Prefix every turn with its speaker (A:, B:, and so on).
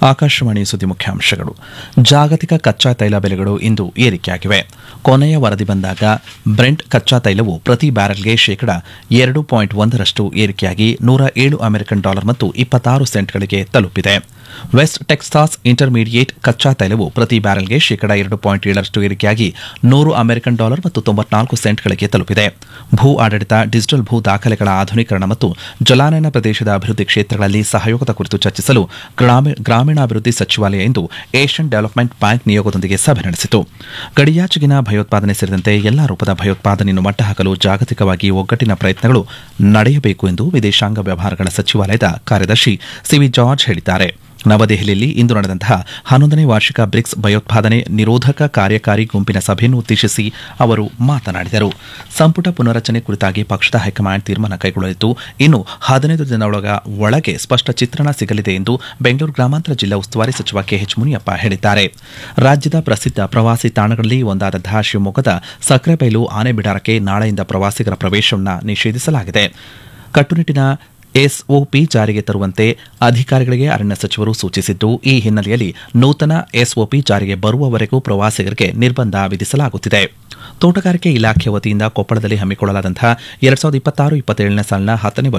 A: ಆಕಾಶವಾಣಿ ಸುದ್ದಿ ಮುಖ್ಯಾಂಶಗಳು ಜಾಗತಿಕ ಕಚ್ಚಾ ತೈಲ ಬೆಲೆಗಳು ಇಂದು ಏರಿಕೆಯಾಗಿವೆ ಕೊನೆಯ ವರದಿ ಬಂದಾಗ ಬ್ರೆಂಟ್ ಕಚ್ಚಾ ತೈಲವು ಪ್ರತಿ ಬ್ಯಾರೆಲ್ಗೆ ಶೇಕಡ ಎರಡು ಪಾಯಿಂಟ್ ಒಂದರಷ್ಟು ಏರಿಕೆಯಾಗಿ ನೂರ ಏಳು ಅಮೆರಿಕನ್ ಡಾಲರ್ ಮತ್ತು ಇಪ್ಪತ್ತಾರು ಸೆಂಟ್ಗಳಿಗೆ ತಲುಪಿದೆ ವೆಸ್ಟ್ ಟೆಕ್ಸಾಸ್ ಇಂಟರ್ಮೀಡಿಯೇಟ್ ಕಚ್ಚಾ ತೈಲವು ಪ್ರತಿ ಬ್ಯಾರೆಲ್ಗೆ ಶೇಕಡ ಎರಡು ಪಾಯಿಂಟ್ ಏಳರಷ್ಟು ಏರಿಕೆಯಾಗಿ ನೂರು ಅಮೆರಿಕನ್ ಡಾಲರ್ ಮತ್ತು ತೊಂಬತ್ನಾಲ್ಕು ಸೆಂಟ್ಗಳಿಗೆ ತಲುಪಿದೆ ಭೂ ಆಡಳಿತ ಡಿಜಿಟಲ್ ಭೂ ದಾಖಲೆಗಳ ಆಧುನೀಕರಣ ಮತ್ತು ಜಲಾನಯನ ಪ್ರದೇಶದ ಅಭಿವೃದ್ಧಿ ಕ್ಷೇತ್ರಗಳಲ್ಲಿ ಸಹಯೋಗದ ಕುರಿತು ಚರ್ಚಿಸಲು ಗ್ರಾಮೀ- ಗ್ರಾಮೀಣಾಭಿವೃದ್ಧಿ ಸಚಿವಾಲಯ ಇಂದು ಏಷ್ಯನ್ ಡೆವಲಪ್ಮೆಂಟ್ ಬ್ಯಾಂಕ್ ನಿಯೋಗದೊಂದಿಗೆ ಸಭೆ ನಡೆಸಿತು ಗಡಿಯಾಚೆಗಿನ ಭಯೋತ್ಪಾದನೆ ಸೇರಿದಂತೆ ಎಲ್ಲಾ ರೂಪದ ಭಯೋತ್ಪಾದನೆಯನ್ನು ಮಟ್ಟಹಾಕಲು ಜಾಗತಿಕವಾಗಿ ಒಗ್ಗಟ್ಟಿನ ಪ್ರಯತ್ನಗಳು ನಡೆಯಬೇಕು ಎಂದು ವಿದೇಶಾಂಗ ವ್ಯವಹಾರಗಳ ಸಚಿವಾಲಯದ ಕಾರ್ಯದರ್ಶಿ ಸಿವಿ ಜಾರ್ಜ್ ಹೇಳಿದ್ದಾರೆ ನವದೆಹಲಿಯಲ್ಲಿ ಇಂದು ನಡೆದಂತಹ ಹನ್ನೊಂದನೇ ವಾರ್ಷಿಕ ಬ್ರಿಕ್ಸ್ ಭಯೋತ್ಪಾದನೆ ನಿರೋಧಕ ಕಾರ್ಯಕಾರಿ ಗುಂಪಿನ ಸಭೆಯನ್ನು ಉದ್ದೇಶಿಸಿ ಅವರು ಮಾತನಾಡಿದರು ಸಂಪುಟ ಪುನರಚನೆ ಕುರಿತಾಗಿ ಪಕ್ಷದ ಹೈಕಮಾಂಡ್ ತೀರ್ಮಾನ ಕೈಗೊಳ್ಳಲಿದ್ದು ಇನ್ನು ಹದಿನೈದು ದಿನದೊಳಗ ಒಳಗೆ ಸ್ಪಷ್ಟ ಚಿತ್ರಣ ಸಿಗಲಿದೆ ಎಂದು ಬೆಂಗಳೂರು ಗ್ರಾಮಾಂತರ ಜಿಲ್ಲಾ ಉಸ್ತುವಾರಿ ಸಚಿವ ಕೆಎಚ್ ಮುನಿಯಪ್ಪ ಹೇಳಿದ್ದಾರೆ ರಾಜ್ಯದ ಪ್ರಸಿದ್ಧ ಪ್ರವಾಸಿ ತಾಣಗಳಲ್ಲಿ ಒಂದಾದಂತಹ ಶಿವಮೊಗ್ಗದ ಸಕ್ರೆಬೈಲು ಆನೆ ಬಿಡಾರಕ್ಕೆ ನಾಳೆಯಿಂದ ಪ್ರವಾಸಿಗರ ಪ್ರವೇಶವನ್ನು ನಿಷೇಧಿಸಲಾಗಿದೆ ಕಟ್ಟುನಿಟ್ಟಿನ ಎಸ್ಒಪಿ ಜಾರಿಗೆ ತರುವಂತೆ ಅಧಿಕಾರಿಗಳಿಗೆ ಅರಣ್ಯ ಸಚಿವರು ಸೂಚಿಸಿದ್ದು ಈ ಹಿನ್ನೆಲೆಯಲ್ಲಿ ನೂತನ ಎಸ್ಒಪಿ ಜಾರಿಗೆ ಬರುವವರೆಗೂ ಪ್ರವಾಸಿಗರಿಗೆ ನಿರ್ಬಂಧ ವಿಧಿಸಲಾಗುತ್ತಿದೆ ತೋಟಗಾರಿಕೆ ಇಲಾಖೆ ವತಿಯಿಂದ ಕೊಪ್ಪಳದಲ್ಲಿ ಹಮ್ಮಿಕೊಳ್ಳಲಾದಂತಹ ಎರಡ್ ಸಾವಿರದ ಇಪ್ಪತ್ತಾರು ಇಪ್ಪತ್ತೇಳನೇ ಸಾಲಿನ ಹತ್ತನೇ